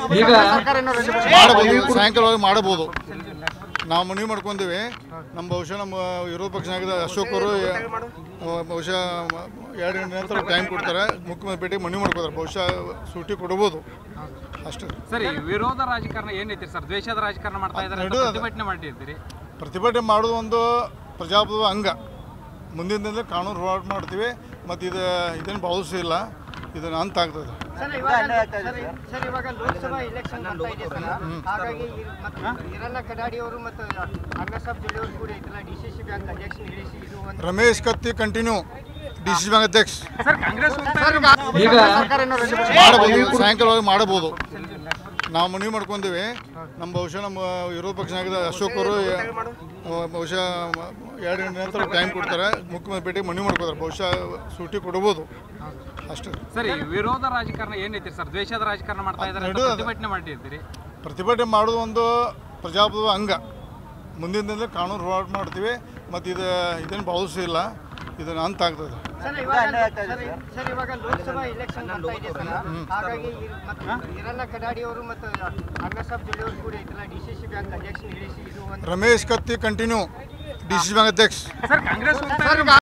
ಈಗ ಮಾಡಬಹುದು ಸಾಯಂಕಾಲವಾಗಿ ಮಾಡಬಹುದು ನಾವು ಮನವಿ ಮಾಡ್ಕೊಂತೀವಿ ನಮ್ಮ ಬಹುಶಃ ನಮ್ಮ ವಿರೋಧ ಪಕ್ಷ ನಾಯಕರ ಅಶೋಕ್ ಅವರು ಆ, ಬಹುಶಃ ಎರಡು ಗಂಟೆ ನಂತರ ಟೈಮ್ ಕೊಡ್ತಾರೆ ಮುಖ್ಯಮಂತ್ರಿ ಭೇಟಿ ಮನವಿ ಮಾಡ್ಕೋತಾರೆ ಬಹುಶಃ ಸೂಟಿ ಕೊಡ್ಬೋದು ಅಷ್ಟೇ ಸರಿ ವಿರೋಧ ರಾಜಕಾರಣ ಏನೈತಿ ಸರ್ ದ್ವೇಷದ ರಾಜಕಾರಣ ಮಾಡ್ತಾ ಇದ್ದಾರೆ ಅಂತ ನಡೆಯೋದು. ಪ್ರತಿಭಟನೆ ಮಾಡಿರ್ತೀರಿ ಪ್ರತಿಭಟನೆ ಮಾಡೋದು ಒಂದು ಪ್ರಜಾಪ್ರಭುತ್ವ ಅಂಗ ಮುಂದಿನ ದಿನದಲ್ಲಿ ಕಾನೂನು ಹೋರಾಟ ಮಾಡ್ತೀವಿ ಮತ್ತು ಇದು ಇದನ್ನು ಭಾವಿಸಿಲ್ಲ ಇದನ್ನು ಅಂತ ಆಗ್ತದೆ ಸರ್ ಇವಾಗ ಸರ್ ಸರ್ ಇವಾಗ ಲೋಕಸಭಾ ಎಲೆಕ್ಷನ್ ಬರ್ತಾ ಇದೆ ಸರ್ ಹಾಗಾಗಿ ಈ- ಮತ್ತು ಹಿರಣ್ಣ ಕಡಾಡಿ ಅವರು ಮತ್ತು ಅಣ್ಣಸಾಬ್ ಜೊಲ್ಲೆ ಅವರು ಕೂಡ ಐತಲ್ಲ ಡಿ ಸಿ ಸಿ ಬ್ಯಾಂಕ್ ಅಧ್ಯಕ್ಷ ಹೇಳಿಸಿ ಇದು ಒಂದು Ramesh Katti continue D C bank ಅಧ್ಯಕ್ಷ ಸರ್ ಕಾಂಗ್ರೆಸ್ ಹೋಗ್ತಾ ಸರ್ ಇರೋ- ಈಗ ಮಾಡಬಹುದು ಸಾಯಂಕಾಲವಾಗಿ ಮಾಡಬಹುದು ನಾವು ಮನವಿ ಮಾಡ್ಕೊಂತೀವಿ ನಮ್ಮ ಬಹುಶಃ ನಮ್ಮ ವಿರೋಧ ಪಕ್ಷ ನಾಯಕರ ಅಶೋಕ್ ಅವರು ಆ, ಬಹುಶಃ ಎರಡು ಗಂಟೆ ನಂತರ ಟೈಮ್ ಕೊಡ್ತಾರೆ ಮುಖ್ಯಮಂತ್ರಿ ಭೇಟಿ ಮನವಿ ಮಾಡ್ಕೋತಾರೆ ಬಹುಶಃ ಸೂಟಿ ಕೊಡ್ಬೋದು ಅಷ್ಟೇ ಸರಿ ವಿರೋಧ ರಾಜಕಾರಣ ಏನೈತಿ ಸರ್ ದ್ವೇಷದ ರಾಜಕಾರಣ ಮಾಡ್ತಾ ಇದ್ದಾರೆ ಅಂತ ನಡೆಯೋದು. ಪ್ರತಿಭಟನೆ ಮಾಡಿರ್ತೀರಿ ಪ್ರತಿಭಟನೆ ಮಾಡೋದು ಒಂದು ಪ್ರಜಾಪ್ರಭುತ್ವ ಅಂಗ ಮುಂದಿನ ದಿನದಲ್ಲಿ ಕಾನೂನು ಹೋರಾಟ ಮಾಡ್ತೀವಿ ಮತ್ತು ಇದು ಇದನ್ನು ಭಾವಿಸಿಲ್ಲ ಇದನ್ನು ಅಂತ ಆಗ್ತದೆ ಸರ್ ಇವಾಗ ಸರ್ ಸರ್ ಇವಾಗ ಲೋಕಸಭಾ ಎಲೆಕ್ಷನ್ ಬರ್ತಾ ಇದೆ ಸರ್ ಹಾಗಾಗಿ ಈ- ಮತ್ತು ಹಿರಣ್ಣ ಕಡಾಡಿ ಅವರು ಮತ್ತು ಅಣ್ಣಸಾಬ್ ಜೊಲ್ಲೆ ಅವರು ಕೂಡ ಐತಲ್ಲ ಡಿ ಸಿ ಸಿ ಬ್ಯಾಂಕ್ ಅಧ್ಯಕ್ಷ ಹೇಳಿಸಿ ಇದು ಒಂದು Ramesh Katti continue D C bank ಅಧ್ಯಕ್ಷ ಸರ್ ಕಾಂಗ್ರೆಸ್ ಹೋಗ್ತಾ ಇರೋ-